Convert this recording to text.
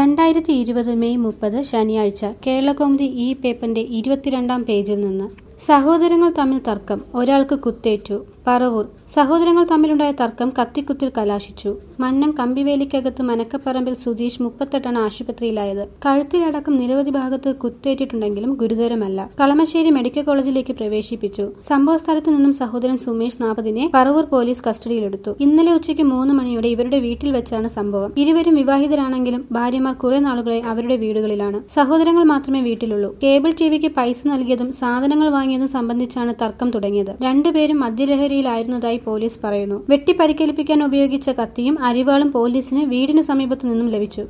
രണ്ടായിരത്തി ഇരുപത് മെയ് മുപ്പത് ശനിയാഴ്ച കേരളകൗമുദി ഈ പേപ്പറിന്റെ ഇരുപത്തിരണ്ടാം പേജിൽ നിന്ന് സഹോദരങ്ങൾ തമ്മിൽ തർക്കം ഒരാൾക്ക് കുത്തേറ്റു പറവൂർ സഹോദരങ്ങൾ തമ്മിലുണ്ടായ തർക്കം കത്തിക്കുത്തിൽ കലാശിച്ചു മന്നം കമ്പിവേലിക്കകത്ത് മനക്കപ്പറമ്പിൽ സുധീഷ് മുപ്പത്തെട്ടാണ് ആശുപത്രിയിലായത് കഴുത്തിലടക്കം നിരവധി ഭാഗത്ത് കുത്തേറ്റിട്ടുണ്ടെങ്കിലും ഗുരുതരമല്ല കളമശ്ശേരി മെഡിക്കൽ കോളേജിലേക്ക് പ്രവേശിപ്പിച്ചു സംഭവ സ്ഥലത്ത് നിന്നും സഹോദരൻ സുമേഷ് നാപതിനെ പറവൂർ പോലീസ് കസ്റ്റഡിയിലെടുത്തു ഇന്നലെ ഉച്ചയ്ക്ക് മൂന്ന് മണിയോടെ ഇവരുടെ വീട്ടിൽ വെച്ചാണ് സംഭവം ഇരുവരും വിവാഹിതരാണെങ്കിലും ഭാര്യമാർ കുറെ നാളുകളെ അവരുടെ വീടുകളിലാണ് സഹോദരങ്ങൾ മാത്രമേ വീട്ടിലുള്ളൂ കേബിൾ ടിവിക്ക് പൈസ നൽകിയതും സാധനങ്ങൾ വാങ്ങിയതും സംബന്ധിച്ചാണ് തർക്കം തുടങ്ങിയത് രണ്ടുപേരും മദ്യലഹരിയിലായിരുന്നതായി പോലീസ് പറയുന്നു വെട്ടി പരിക്കേൽപ്പിക്കാൻ ഉപയോഗിച്ച കത്തിയും അരിവാളും പോലീസിന് വീടിന് സമീപത്തു നിന്നും ലഭിച്ചു